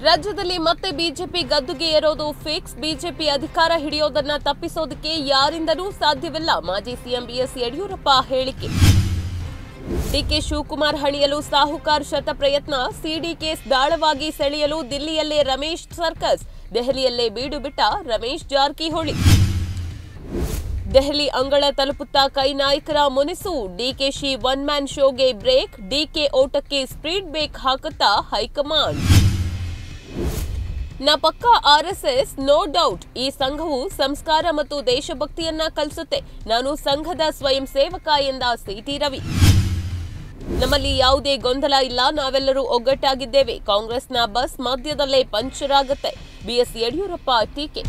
ರಾಜ್ಯದಲ್ಲಿ ಮತ್ತೆ ಬಿಜೆಪಿ ಗದ್ದುಗೆ ಏರೋದು ಫಿಕ್ಸ್ ಬಿಜೆಪಿ ಅಧಿಕಾರ ಹಿಡಿಯೋದನ್ನ ತಪ್ಪಿಸೋದಕ್ಕೆ ಯಾರಿಂದಲೂ ಸಾಧ್ಯವಿಲ್ಲ ಮಾಜಿ ಸಿಎಂ ಬಿಎಸ್ ಯಡಿಯೂರಪ್ಪ ಹೇಳಿಕೆ ಡಿಕೆ ಶಿವಕುಮಾರ್ ಹಣಿಯಲು ಸಾಹುಕಾರ್ ಶತ ಪ್ರಯತ್ನ ಸಿಡಿ ಕೇಸ್ ದಾಳವಾಗಿ ಸೆಳೆಯಲು ದಿಲ್ಲಿಯಲ್ಲೇ ರಮೇಶ್ ಸರ್ಕಸ್ ದೆಹಲಿಯಲ್ಲೇ ಬೀಡು ಬಿಟ್ಟ ರಮೇಶ್ ಜಾರಕಿಹೊಳಿ ದೆಹಲಿ ಅಂಗಳ ತಲುಪುತ್ತಾ ಕೈ ನಾಯಕರ ಮುನಿಸು ಡಿಕೆಶಿ ಒನ್ ಮ್ಯಾನ್ ಶೋಗೆ ಬ್ರೇಕ್ ಡಿಕೆ ಓಟಕ್ಕೆ ಸ್ಪೀಡ್ ಬ್ರೇಕ್ ಹಾಕುತ್ತಾ ಹೈಕಮಾಂಡ್ ನ ಪಕ್ಕ ಆರ್ಎಸ್ಎಸ್ ನೋ ಡೌಟ್ ಈ ಸಂಘವು ಸಂಸ್ಕಾರ ಮತ್ತು ದೇಶಭಕ್ತಿಯನ್ನ ಕಲಿಸುತ್ತೆ ನಾನು ಸಂಘದ ಸ್ವಯಂ ಸೇವಕ ಎಂದ ಸಿಟಿ ರವಿ ನಮ್ಮಲ್ಲಿ ಯಾವುದೇ ಗೊಂದಲ ಇಲ್ಲ ನಾವೆಲ್ಲರೂ ಒಗ್ಗಟ್ಟಾಗಿದ್ದೇವೆ ಕಾಂಗ್ರೆಸ್ನ ಬಸ್ ಮಧ್ಯದಲ್ಲೇ ಪಂಚರ್ ಆಗುತ್ತೆ ಬಿಎಸ್ ಯಡಿಯೂರಪ್ಪ ಟೀಕೆ